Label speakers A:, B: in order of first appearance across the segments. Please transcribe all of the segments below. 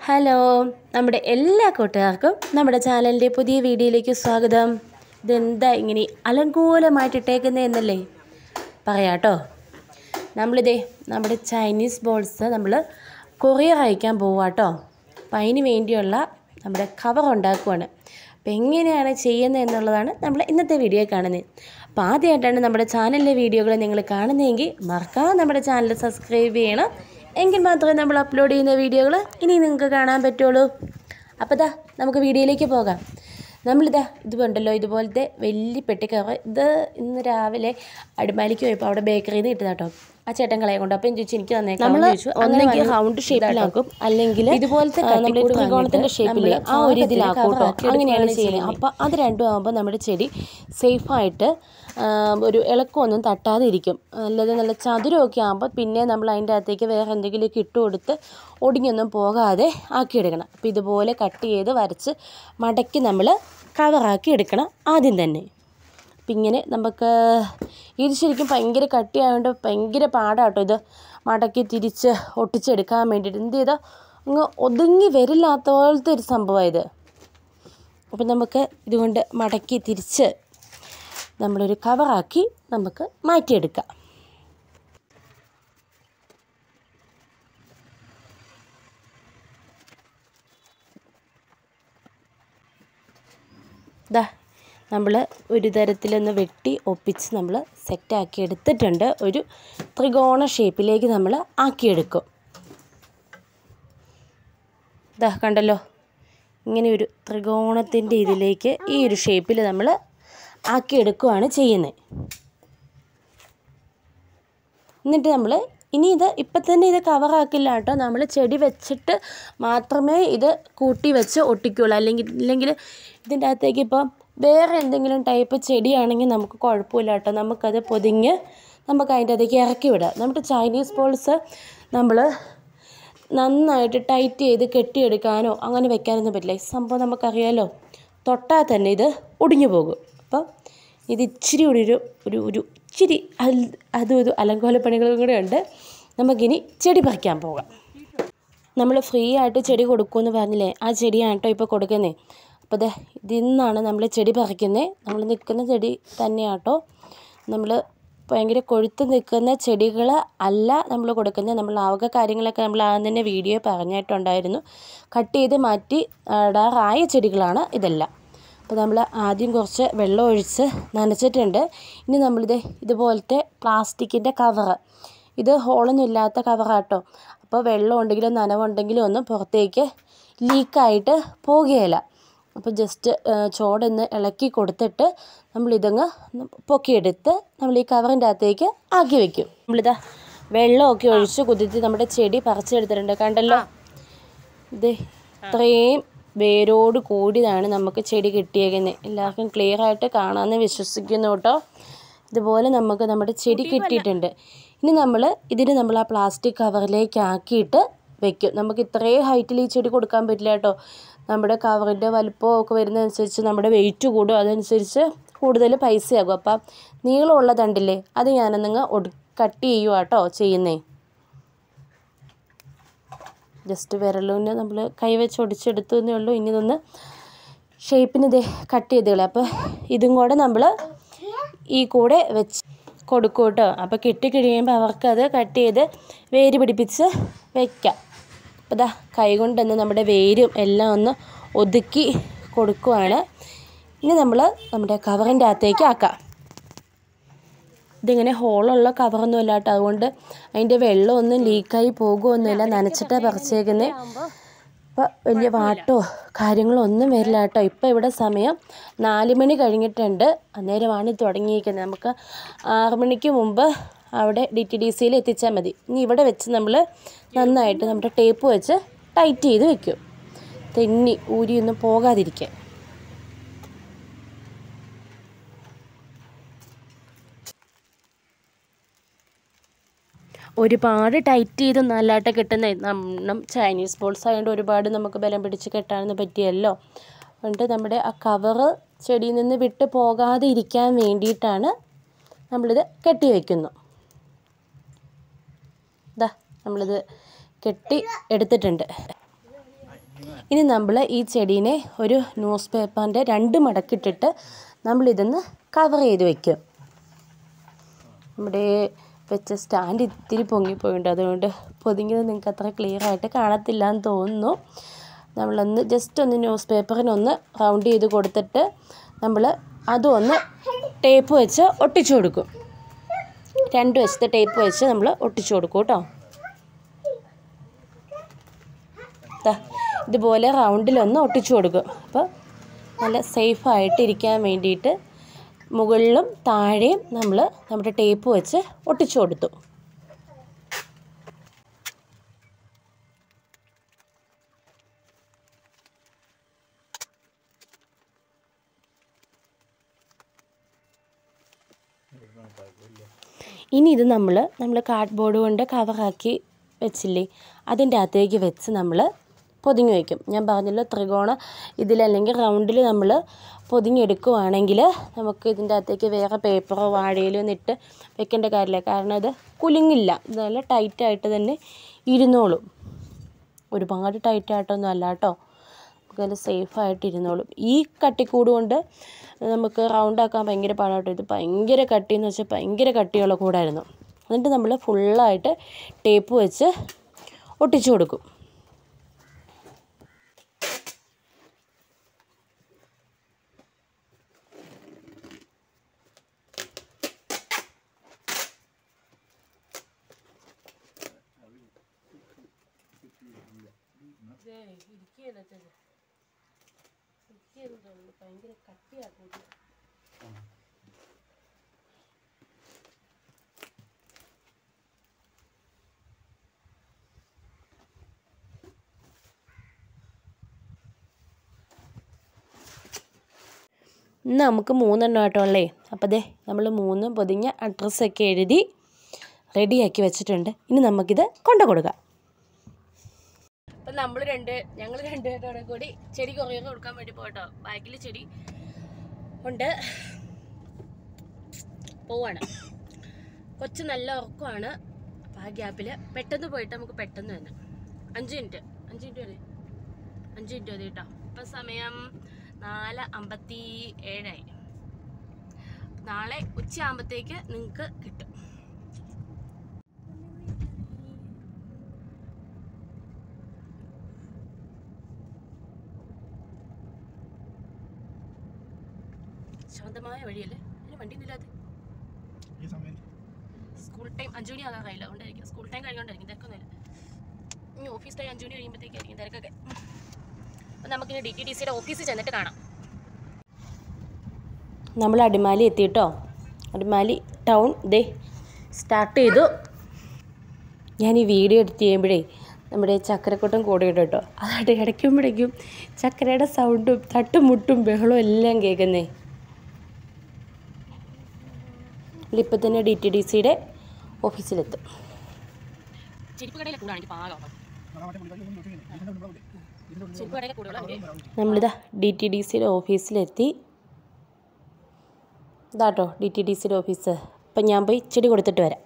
A: Hello നമ്മുടെ എല്ലാ കൂട്ടുകാർക്കും നമ്മുടെ ചാനലിൻ്റെ പുതിയ വീഡിയോയിലേക്ക് സ്വാഗതം ഇതെന്താ ഇങ്ങനെ അലങ്കോലമായിട്ട് ഇട്ടേക്കുന്നത് എന്നല്ലേ പറയാട്ടോ നമ്മളിതേ നമ്മുടെ ചൈനീസ് ബോൾസ് നമ്മൾ കൊറിയർ അയക്കാൻ പോവാട്ടോ അപ്പം അതിന് വേണ്ടിയുള്ള നമ്മുടെ കവർ ഉണ്ടാക്കുവാണ് അപ്പം എങ്ങനെയാണ് ചെയ്യുന്നത് എന്നുള്ളതാണ് നമ്മൾ ഇന്നത്തെ വീഡിയോ കാണുന്നത് അപ്പോൾ ആദ്യമായിട്ടാണ് നമ്മുടെ ചാനലിലെ വീഡിയോകൾ നിങ്ങൾ കാണുന്നതെങ്കിൽ മറക്കാതെ നമ്മുടെ ചാനൽ സബ്സ്ക്രൈബ് ചെയ്യണം എങ്കിൽ മാത്രമേ നമ്മൾ അപ്ലോഡ് ചെയ്യുന്ന വീഡിയോകൾ ഇനി നിങ്ങൾക്ക് കാണാൻ പറ്റുള്ളൂ അപ്പോൾ ദാ നമുക്ക് വീഡിയോയിലേക്ക് പോകാം നമ്മളിതാ ഇത് ഉണ്ടല്ലോ ഇതുപോലത്തെ വലിയ പെട്ടിക്കവർ ഇത് ഇന്ന് രാവിലെ അടിമാലിക്ക് പോയപ്പോൾ അവിടെ ബേക്കറിയിൽ നിന്ന് കിട്ടുന്ന കേട്ടോ ആ ചേട്ടൻ കളയെ കൊണ്ട് അപ്പം ചോദിച്ചു എനിക്ക് തന്നേക്കാം
B: നമ്മൾ
A: ചോദിച്ചു
B: ഒന്നെങ്കിൽ
A: അങ്ങനെ
B: റൗണ്ട് ഷേപ്പിലാക്കും അല്ലെങ്കിൽ
A: ഇതുപോലത്തെ
B: നമ്മുടെ
A: കട്ടിക്കൂട്
B: ത്രികോണത്തിന്റെ
A: വാങ്ങിയിട്ട്
B: ഷേപ്പിൽ
A: നമ്മള്
B: ആ ഒരു
A: പാകത്തിന്
B: ഇതിലാക്കും കേട്ടോ
A: cover ആക്കി
B: അങ്ങനെയാണ്
A: എടുക്കുകയാണ്
B: ചെയ്യുന്നത്
A: ചെയ്യുന്നത്.
B: അപ്പോൾ അത് രണ്ടും ആകുമ്പോൾ നമ്മുടെ ചെടി സേഫായിട്ട് ഒരു ഇളക്കമൊന്നും തട്ടാതെ ഇരിക്കും അല്ലാതെ നല്ല ചതുരമൊക്കെ ആകുമ്പോൾ പിന്നെ നമ്മൾ അതിൻ്റെ അകത്തേക്ക് വേറെ എന്തെങ്കിലുമൊക്കെ ഇട്ട് കൊടുത്ത് ഒടിഞ്ഞൊന്നും പോകാതെ ആക്കിയെടുക്കണം അപ്പോൾ ഇതുപോലെ കട്ട് ചെയ്ത് വരച്ച് മടക്കി നമ്മൾ കവറാക്കി എടുക്കണം ആദ്യം തന്നെ അപ്പം ഇങ്ങനെ നമുക്ക് ഇത് ശരിക്കും ഭയങ്കര കട്ടിയായതുകൊണ്ട് ഭയങ്കര പാടാട്ടോ ഇത് മടക്കി തിരിച്ച് ഒട്ടിച്ചെടുക്കാൻ വേണ്ടിയിട്ട് എന്ത് ചെയ്താൽ അങ്ങ് ഒതുങ്ങി വരില്ലാത്ത പോലത്തെ ഒരു സംഭവമാണ് ഇത് അപ്പം നമുക്ക് ഇതുകൊണ്ട് മടക്കി തിരിച്ച് നമ്മളൊരു കവറാക്കി നമുക്ക് മാറ്റിയെടുക്കാം ദാ നമ്മൾ ഒരു തരത്തിലൊന്ന് വെട്ടി ഒപ്പിച്ച് നമ്മൾ സെറ്റാക്കി എടുത്തിട്ടുണ്ട് ഒരു ത്രികോണ ഷേപ്പിലേക്ക് നമ്മൾ ആക്കിയെടുക്കും ദാ കണ്ടല്ലോ ഇങ്ങനെ ഒരു ത്രികോണത്തിൻ്റെ ഇതിലേക്ക് ഈ ഒരു ഷേപ്പിൽ നമ്മൾ ആക്കിയെടുക്കുകയാണ് ചെയ്യുന്നത് എന്നിട്ട് നമ്മൾ ഇനി ഇത് ഇപ്പം തന്നെ ഇത് കവറാക്കില്ല കേട്ടോ നമ്മൾ ചെടി വെച്ചിട്ട് മാത്രമേ ഇത് കൂട്ടി വെച്ച് ഒട്ടിക്കുള്ളൂ അല്ലെങ്കിൽ ഇല്ലെങ്കിൽ ഇതിൻ്റെ അകത്തേക്ക് ഇപ്പം വേറെ എന്തെങ്കിലും ടൈപ്പ് ചെടിയാണെങ്കിൽ നമുക്ക് കുഴപ്പമില്ല കേട്ടോ നമുക്കത് പൊതിഞ്ഞ് നമുക്ക് അതിൻ്റെ അകത്തേക്ക് ഇറക്കി വിടാം നമ്മുടെ ചൈനീസ് ബോൾസ് നമ്മൾ നന്നായിട്ട് ടൈറ്റ് ചെയ്ത് കെട്ടിയെടുക്കാനോ അങ്ങനെ വെക്കാനൊന്നും പറ്റില്ല ഈ സംഭവം നമുക്കറിയാലോ തൊട്ടാൽ തന്നെ ഇത് ഒടിഞ്ഞു പോകും അപ്പം ഇത് ഇച്ചിരി കൂടി ഒരു ഒരു ഒരു ഇച്ചിരി അൽ അതും ഇതും അലങ്കോല പണികളും കൂടെ ഉണ്ട് നമുക്കിനി ചെടി പറിക്കാൻ പോകാം നമ്മൾ ഫ്രീ ആയിട്ട് ചെടി കൊടുക്കുമെന്ന് പറഞ്ഞില്ലേ ആ ചെടിയാണ് കേട്ടോ ഇപ്പോൾ കൊടുക്കുന്നത് അപ്പോൾ ദേ ഇതിൽ നിന്നാണ് നമ്മൾ ചെടി പറിക്കുന്നത് നമ്മൾ നിൽക്കുന്ന ചെടി തന്നെയാട്ടോ നമ്മൾ ഭയങ്കര കൊഴുത്ത് നിൽക്കുന്ന ചെടികൾ അല്ല നമ്മൾ കൊടുക്കുന്നത് നമ്മൾ ആവക കാര്യങ്ങളൊക്കെ നമ്മൾ ആദ്യം തന്നെ വീഡിയോ പറഞ്ഞിട്ടുണ്ടായിരുന്നു കട്ട് ചെയ്ത് മാറ്റി ഇടാറായ ചെടികളാണ് ഇതെല്ലാം അപ്പോൾ നമ്മൾ ആദ്യം കുറച്ച് വെള്ളം ഒഴിച്ച് നനച്ചിട്ടുണ്ട് ഇനി നമ്മളിത് ഇതുപോലത്തെ പ്ലാസ്റ്റിക്കിൻ്റെ കവറ് ഇത് ഹോളൊന്നും ഇല്ലാത്ത കവറാട്ടോ അപ്പോൾ വെള്ളം ഉണ്ടെങ്കിലോ നനവുണ്ടെങ്കിലോ ഒന്നും പുറത്തേക്ക് ലീക്കായിട്ട് പോകുകയില്ല അപ്പോൾ ജസ്റ്റ് ചോടൊന്ന് ഇളക്കി കൊടുത്തിട്ട് നമ്മളിതങ്ങ് പൊക്കിയെടുത്ത് നമ്മൾ ഈ കവറിൻ്റെ അകത്തേക്ക് ആക്കി വെക്കും നമ്മളിതാ വെള്ളമൊക്കെ ഒഴിച്ച് കുതിർത്തി നമ്മുടെ ചെടി പറിച്ചെടുത്തിട്ടുണ്ട് കണ്ടല്ലോ ഇത് ഇത്രയും വേരോട് കൂടിയതാണ് നമുക്ക് ചെടി കിട്ടിയേക്കുന്നത് എല്ലാവർക്കും ക്ലിയർ ആയിട്ട് കാണാമെന്ന് വിശ്വസിക്കുന്നു കേട്ടോ ഇതുപോലെ നമുക്ക് നമ്മുടെ ചെടി കിട്ടിയിട്ടുണ്ട് ഇനി നമ്മൾ ഇതിന് നമ്മൾ ആ പ്ലാസ്റ്റിക് കവറിലേക്ക് ആക്കിയിട്ട് വെക്കും നമുക്ക് ഇത്രയും ഹൈറ്റിൽ ഈ ചെടി കൊടുക്കാൻ പറ്റില്ല കേട്ടോ നമ്മുടെ കവറിൻ്റെ വലുപ്പവും ഒക്കെ വരുന്നതനുസരിച്ച് നമ്മുടെ വെയിറ്റ് കൂടും അതനുസരിച്ച് കൂടുതൽ പൈസയാകും അപ്പം നീളമുള്ള തണ്ടില്ലേ അത് ഞാനൊന്നങ്ങ് ഒടു കട്ട് ചെയ്യുക കേട്ടോ ചെയ്യുന്നേ ജസ്റ്റ് വിരലിന് നമ്മൾ കൈവച്ച് ഒടിച്ചെടുത്തു എന്നേ ഉള്ളൂ ഇനി ഇതൊന്ന് ഷേപ്പിന് ഇത് കട്ട് ചെയ്ത് കളയാം അപ്പോൾ ഇതും കൂടെ നമ്മൾ ഈ കൂടെ വെച്ച് കൊടുക്കും കേട്ടോ അപ്പോൾ കിട്ടിക്കഴിയുമ്പോൾ അവർക്കത് കട്ട് ചെയ്ത് വേര് പിടിപ്പിച്ച് വെക്കാം അപ്പോൾ ഇതാ കൈ കൊണ്ടൊന്ന് നമ്മുടെ വേരും എല്ലാം ഒന്ന് ഒതുക്കി കൊടുക്കുവാണ് ഇനി നമ്മൾ നമ്മുടെ കവറിൻ്റെ അകത്തേക്ക് ആക്കാം ഇതിങ്ങനെ ഹോളുള്ള കവറൊന്നും അല്ല കേട്ടോ അതുകൊണ്ട് അതിൻ്റെ വെള്ളമൊന്നും ലീക്കായി പോകുമൊന്നുമില്ല നനച്ചിട്ടാണ് പറിച്ചേക്കുന്നത് അപ്പോൾ വലിയ വാട്ടോ കാര്യങ്ങളോ ഒന്നും വരില്ല കേട്ടോ ഇപ്പോൾ ഇവിടെ സമയം നാല് മണി കഴിഞ്ഞിട്ടുണ്ട് അന്നേരമാണ് ഇത് തുടങ്ങിയിരിക്കുന്നത് നമുക്ക് ആറ് മണിക്ക് മുമ്പ് അവിടെ ഡി ടി ഡി സിയിൽ എത്തിച്ചാൽ മതി ഇനി ഇവിടെ വെച്ച് നമ്മൾ നന്നായിട്ട് നമ്മുടെ ടേപ്പ് വെച്ച് ടൈറ്റ് ചെയ്ത് വെക്കും തെന്നി ഊരിയൊന്നും പോകാതിരിക്കാൻ ഒരുപാട് ടൈറ്റ് ചെയ്ത് നല്ലതായിട്ട് കെട്ടുന്ന നമ്മൾ ചൈനീസ് ബോൾസ് ആയതുകൊണ്ട് ഒരുപാട് നമുക്ക് ബലം പിടിച്ച് കെട്ടാനൊന്നും പറ്റിയല്ലോ അതുകൊണ്ട് നമ്മുടെ ആ കവറ് ചെടിയിൽ നിന്ന് വിട്ട് പോകാതെ ഇരിക്കാൻ വേണ്ടിയിട്ടാണ് നമ്മളിത് കെട്ടി വയ്ക്കുന്നു ഇതാ നമ്മളിത് കെട്ടി എടുത്തിട്ടുണ്ട് ഇനി നമ്മൾ ഈ ചെടീനെ ഒരു ന്യൂസ് പേപ്പറിൻ്റെ രണ്ട് മടക്കിട്ടിട്ട് നമ്മളിതൊന്ന് കവർ ചെയ്ത് വയ്ക്കും നമ്മുടെ വെച്ച സ്റ്റാൻഡ് ഇത്തിരി പൊങ്ങിപ്പോയിട്ടുണ്ട് അതുകൊണ്ട് പൊതിഞ്ഞത് നിങ്ങൾക്ക് അത്ര ക്ലിയർ ആയിട്ട് കാണത്തില്ല എന്ന് തോന്നുന്നു നമ്മളൊന്ന് ജസ്റ്റ് ഒന്ന് ന്യൂസ് പേപ്പറിനൊന്ന് റൗണ്ട് ചെയ്ത് കൊടുത്തിട്ട് നമ്മൾ അതും ഒന്ന് ടേപ്പ് വെച്ച് ഒട്ടിച്ചു കൊടുക്കും രണ്ട് വശത്തെ ടേപ്പ് വെച്ച് നമ്മൾ ഒട്ടിച്ചു കൊടുക്കും കേട്ടോ ദാ ഇതുപോലെ റൗണ്ടിലൊന്ന് ഒട്ടിച്ചു കൊടുക്കും അപ്പോൾ നല്ല സേഫായിട്ട് ഇരിക്കാൻ വേണ്ടിയിട്ട് മുകളിലും താഴെയും നമ്മൾ നമ്മുടെ ടേപ്പ് വെച്ച് ഒട്ടിച്ചു കൊടുത്തു ഇനി ഇത് നമ്മൾ നമ്മൾ കാർഡ്ബോർഡ് കൊണ്ട് കവറാക്കി വെച്ചില്ലേ അതിൻ്റെ അകത്തേക്ക് വെച്ച് നമ്മൾ പൊതിഞ്ഞ് വയ്ക്കും ഞാൻ പറഞ്ഞല്ലോ ത്രികോണ ഇതിലല്ലെങ്കിൽ റൗണ്ടിൽ നമ്മൾ പൊതിഞ്ഞെടുക്കുവാണെങ്കിൽ നമുക്ക് ഇതിൻ്റെ അകത്തേക്ക് വേറെ പേപ്പറോ വാഴയിലോ ഒന്നും ഇട്ട് വെക്കേണ്ട കാര്യമില്ല കാരണം ഇത് കുലുങ്ങില്ല ഇത് നല്ല ടൈറ്റായിട്ട് തന്നെ ഇരുന്നോളും ഒരുപാട് ടൈറ്റായിട്ടൊന്നും അല്ല കേട്ടോ നമുക്ക് നല്ല സേഫായിട്ട് ഇരുന്നോളും ഈ കട്ടിക്കൂട് കൊണ്ട് നമുക്ക് റൗണ്ട് ആക്കാൻ ഭയങ്കര പാടാട്ടോ ഇത് ഭയങ്കര കട്ടിയെന്ന് വെച്ചാൽ ഭയങ്കര കട്ടിയുള്ള കൂടായിരുന്നു എന്നിട്ട് നമ്മൾ ഫുള്ളായിട്ട് ടേപ്പ് വെച്ച് ഒട്ടിച്ചു കൊടുക്കും ഭയങ്കര കട്ടിയാക്കും ഇന്ന് നമുക്ക് മൂന്നെണ്ണം ആയിട്ടുള്ളേ അപ്പോൾ ദേ നമ്മൾ മൂന്നും പൊതിഞ്ഞ അഡ്രസ്സൊക്കെ എഴുതി റെഡിയാക്കി വെച്ചിട്ടുണ്ട് ഇനി നമുക്കിത് കൊണ്ടു കൊടുക്കാം അപ്പം നമ്മൾ രണ്ട് ഞങ്ങൾ രണ്ടുപേരോടെ കൂടി ചെടി കൊറിയർ കൊടുക്കാൻ വേണ്ടി പോട്ടോ ബാക്കിൽ ചെടി ഉണ്ട് പോവാണ് കൊച്ചു നല്ല ഉറക്കമാണ് അപ്പം ആ ഗ്യാപ്പിൽ പെട്ടെന്ന് പോയിട്ട് നമുക്ക് പെട്ടെന്ന് തന്നെ അഞ്ച് മിനിറ്റ് അഞ്ച് മിനിറ്റ് വരെ അഞ്ച് മിനിറ്റ് മതി കേട്ടോ ഇപ്പം സമയം നാല് അമ്പത്തി ഏഴായി നാളെ ഉച്ചയാകുമ്പോഴത്തേക്ക് നിങ്ങൾക്ക് കിട്ടും ശാന്തമായ വഴിയല്ലേ അതിന് വണ്ടി ഇല്ലാതെ
C: ഈ സമയം
B: സ്കൂൾ ടൈം അഞ്ചു മണി ആകാറായില്ല അതുകൊണ്ടായിരിക്കും സ്കൂൾ ടൈം കഴിഞ്ഞുകൊണ്ടായിരിക്കും തിരക്കൊന്നുമില്ല ഇനി ഓഫീസ് ടൈം അഞ്ചു മണി കഴിയുമ്പോഴത്തേക്കായിരിക്കും തിരക്കൊക്കെ അപ്പം നമുക്കിനി ഡി ടി ഡി സിയുടെ ഓഫീസിൽ ചെന്നിട്ട് കാണാം നമ്മൾ അടിമാലി എത്തിയിട്ടോ അടിമാലി ടൗൺ ദേ സ്റ്റാർട്ട് ചെയ്തു ഞാൻ ഈ വീഡിയോ എടുത്ത് ചെയ്യുമ്പോഴേ നമ്മുടെ ചക്കരക്കൊട്ടം കൂടെ ഇടും കേട്ടോ അതായിട്ട് ഇടയ്ക്കുമ്പോഴേക്കും ചക്കരയുടെ സൗണ്ടും തട്ടും മുട്ടും ബഹളവും എല്ലാം കേൾക്കുന്നേ ഇപ്പം തന്നെ ഡി ടി ഡി സിയുടെ ഓഫീസിലെത്തും ചെരുപ്പ് കടയിലെ കൂടാണെങ്കിൽ പാകം ചെരുപ്പ് കടയിലെ കൂടുതലാണ് നമ്മളിതാ ഡി ടി ഡി സിയുടെ ഓഫീസിലെത്തി ഇതാട്ടോ ഡി ടി ഡി സിയുടെ ഓഫീസ് അപ്പം ഞാൻ പോയി ചെടി കൊടുത്തിട്ട് വരാം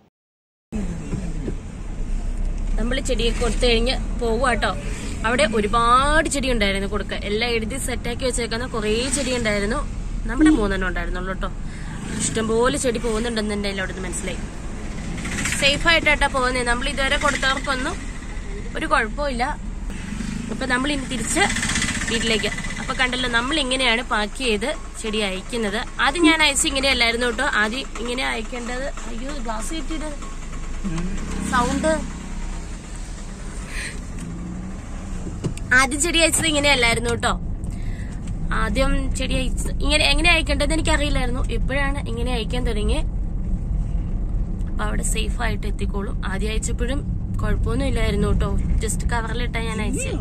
B: നമ്മൾ ചെടിയൊക്കെ കൊടുത്തു കഴിഞ്ഞ് പോകുക കേട്ടോ അവിടെ ഒരുപാട് ചെടി ഉണ്ടായിരുന്നു കൊടുക്ക എല്ലാം എഴുതി സെറ്റാക്കി വെച്ചേക്കുന്ന കുറേ ചെടി ഉണ്ടായിരുന്നു നമ്മുടെ മൂന്നെണ്ണം ഉണ്ടായിരുന്നുള്ളൂ കേട്ടോ ഇഷ്ടംപോലെ ചെടി പോകുന്നുണ്ടെന്ന് എൻ്റെ അവിടെ നിന്ന് മനസ്സിലായി സേഫ് ആയിട്ടാ പോകുന്നത് നമ്മൾ ഇതുവരെ കൊടുത്തവർക്കൊന്നും ഒരു കുഴപ്പമില്ല അപ്പൊ നമ്മൾ ഇനി തിരിച്ച് വീട്ടിലേക്ക് അപ്പൊ കണ്ടല്ലോ നമ്മൾ ഇങ്ങനെയാണ് പാക്ക് ചെയ്ത് ചെടി അയക്കുന്നത് ആദ്യം ഞാൻ അയച്ച് ഇങ്ങനെയല്ലായിരുന്നു കേട്ടോ ആദ്യം ഇങ്ങനെ അയക്കേണ്ടത് അയ്യോ ഗ്ലാസ് കിട്ടിയത് സൗണ്ട് ആദ്യം ചെടി അയച്ചത് ഇങ്ങനെയല്ലായിരുന്നു കേട്ടോ ആദ്യം ചെടി അയച്ചത് ഇങ്ങനെ എങ്ങനെ അയക്കേണ്ടത് എനിക്കറിയില്ലായിരുന്നു ഇപ്പോഴാണ് ഇങ്ങനെ അയക്കാൻ തുടങ്ങി അപ്പൊ അവിടെ സേഫ് ആയിട്ട് എത്തിക്കോളും ആദ്യം അയച്ചപ്പോഴും കുഴപ്പമൊന്നും ഇല്ലായിരുന്നു കേട്ടോ ജസ്റ്റ് കവറിലിട്ടാ ഞാൻ അയച്ചത്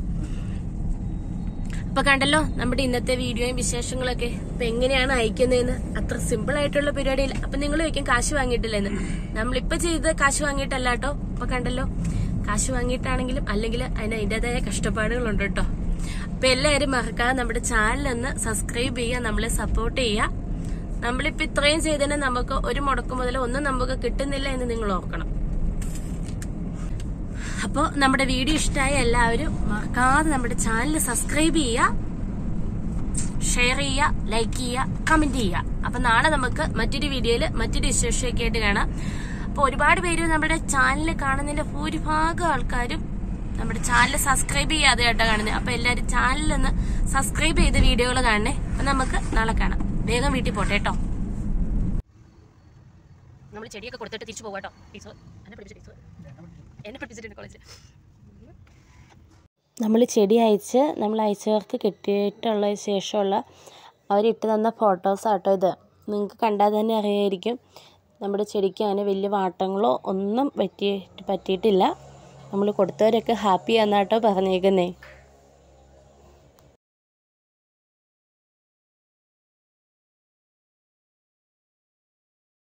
B: അപ്പൊ കണ്ടല്ലോ നമ്മുടെ ഇന്നത്തെ വീഡിയോയും വിശേഷങ്ങളൊക്കെ ഇപ്പൊ എങ്ങനെയാണ് അയക്കുന്നതെന്ന് അത്ര സിമ്പിൾ ആയിട്ടുള്ള പരിപാടിയില്ല അപ്പൊ നിങ്ങൾ ചോദിക്കും കാശ് വാങ്ങിയിട്ടില്ലെന്ന് നമ്മളിപ്പോ ചെയ്ത് കാശ് വാങ്ങിയിട്ടല്ല കേട്ടോ അപ്പൊ കണ്ടല്ലോ കാശ് വാങ്ങിയിട്ടാണെങ്കിലും അല്ലെങ്കിൽ അതിന് അതിൻ്റെതായ കഷ്ടപ്പാടുകളുണ്ട് കേട്ടോ അപ്പൊ എല്ലാവരും മറക്കാതെ നമ്മുടെ ചാനലൊന്ന് സബ്സ്ക്രൈബ് ചെയ്യുക നമ്മളെ സപ്പോർട്ട് ചെയ്യുക നമ്മളിപ്പോ ഇത്രയും ചെയ്തതിന് നമുക്ക് ഒരു മുടക്ക് മുതൽ ഒന്നും നമുക്ക് കിട്ടുന്നില്ല എന്ന് നിങ്ങൾ ഓർക്കണം അപ്പോൾ നമ്മുടെ വീഡിയോ ഇഷ്ടമായ എല്ലാവരും മറക്കാതെ നമ്മുടെ ചാനൽ സബ്സ്ക്രൈബ് ചെയ്യുക ഷെയർ ചെയ്യുക ലൈക്ക് ചെയ്യുക കമന്റ് ചെയ്യുക അപ്പൊ നാളെ നമുക്ക് മറ്റൊരു വീഡിയോയിൽ മറ്റൊരു വിശേഷമൊക്കെ ആയിട്ട് കാണാം അപ്പൊ ഒരുപാട് പേര് നമ്മുടെ ചാനൽ കാണുന്നതിന്റെ ഭൂരിഭാഗം ആൾക്കാരും നമ്മുടെ ചാനൽ സബ്സ്ക്രൈബ് ചെയ്യാതെ കേട്ടോ കാണുന്നത് അപ്പൊ എല്ലാവരും ചാനലിൽ ഒന്ന് സബ്സ്ക്രൈബ് ചെയ്ത് വീഡിയോകൾ കാണണേ അപ്പൊ നമുക്ക് നാളെ കാണാം വേഗം വീട്ടിൽ പോട്ടെ കേട്ടോ നമ്മൾ ചെടിയൊക്കെ കൊടുത്തിട്ട് തിരിച്ചു പോകാം കേട്ടോ ടീച്ചർ എന്നെ പഠിപ്പിച്ച ടീച്ചർ എന്നെ പഠിപ്പിച്ചിട്ടുണ്ട് കോളേജിൽ
A: നമ്മൾ ചെടി അയച്ച് നമ്മൾ അയച്ചവർക്ക് കിട്ടിയിട്ടുള്ള ശേഷമുള്ള അവരിട്ട് തന്ന ഫോട്ടോസാട്ടോ ഇത് നിങ്ങൾക്ക് കണ്ടാൽ തന്നെ അറിയായിരിക്കും നമ്മുടെ ചെടിക്ക് അങ്ങനെ വലിയ വാട്ടങ്ങളോ ഒന്നും പറ്റി പറ്റിയിട്ടില്ല നമ്മൾ കൊടുത്തവരൊക്കെ ഹാപ്പി ആണെന്നാട്ടോ പറഞ്ഞേക്കുന്നേ